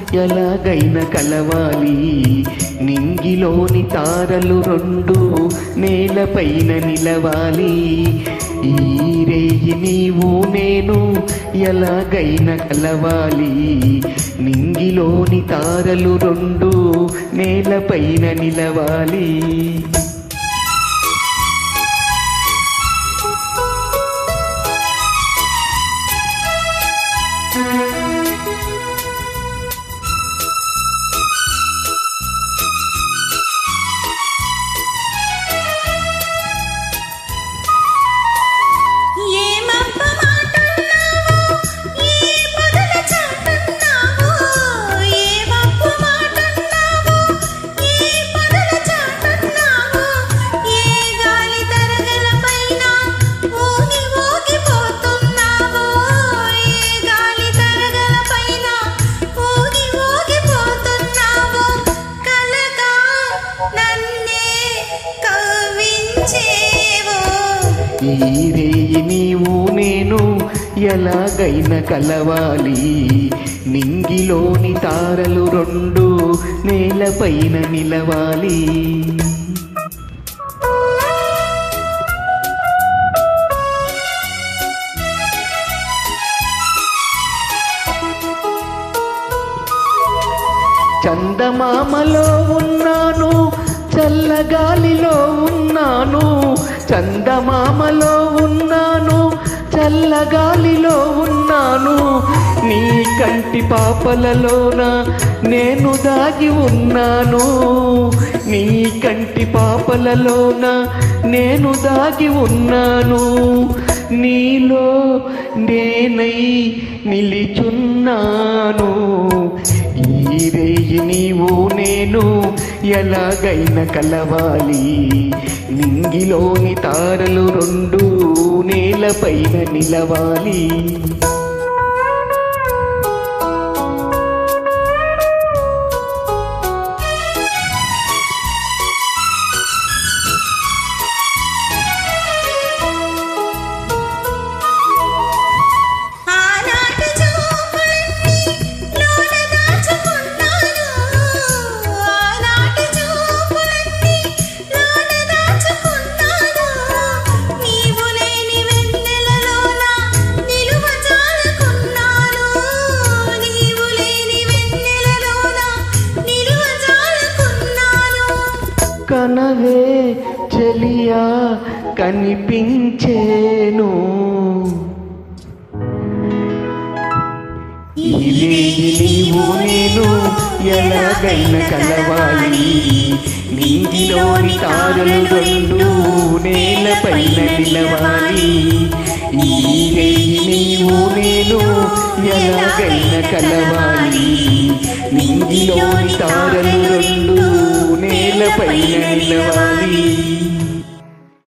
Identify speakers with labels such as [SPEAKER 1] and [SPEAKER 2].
[SPEAKER 1] ఎలాగైనా కలవాలి నింగిలోని తారలు రెండు నేలపైన నిలవాలి ఈ రేయి నీవు నేను ఎలాగైనా కలవాలి నింగిలోని తారలు రెండు నేలపైన నిలవాలి
[SPEAKER 2] ఏ మబ్బ మాటన్నావో ఏ పగల చాటన్నావో ఏ మబ్బ మాటన్నావో ఏ పగల చాటన్నావో ఏ గాలి తరగల పైన ఊగి ఊగిపోతున్నావో ఏ గాలి తరగల పైన ఊగి ఊగిపోతున్నావో కలగా నన్నే కవ్వించేవో
[SPEAKER 1] ఈ రేయి నీవు నేను ఎలాగైనా కలవాలి నింగిలోని తారలు రెండు నేలపైన నిలవాలి చందమామలో ఉన్నాను చల్లగాలిలో ఉన్నాను చందమామలో ఉన్నాను చల్లగాలిలో ఉన్నాను నీ కంటి పాపలలోన నేను దాగి ఉన్నాను నీ కంటి పాపలలోన నేను దాగి ఉన్నాను నీలో నేనై నిలిచున్నాను ఈ రేయి నీవు నేను ఎలాగైనా కలవాలి నింగిలోని తారలు రెండు నేలపైన నిలవాలి
[SPEAKER 2] ఆనాటి చూపులన్నీ లోన దాచుకున్నాను ఆనాటి చూపులన్నీ లోన దాచుకున్నాను నీవు లేని వెన్నెలలోన నిలువ జారుకున్నాను నీవు లేని వెన్నెలలోన నిలువ జారుకున్నాను
[SPEAKER 1] కనవే చెలియా కనిపించేను ఈ రేయి నీవు నేను ఎలాగైనా కలవాలి నీటిలోని తారలు రెండు నేలపైన నిలవాలి ఈ రేయి నీవు నేను ఎలాగైనా కలవాలి నీటిలోని తారలు రెండు నేలపైన నిలవాలి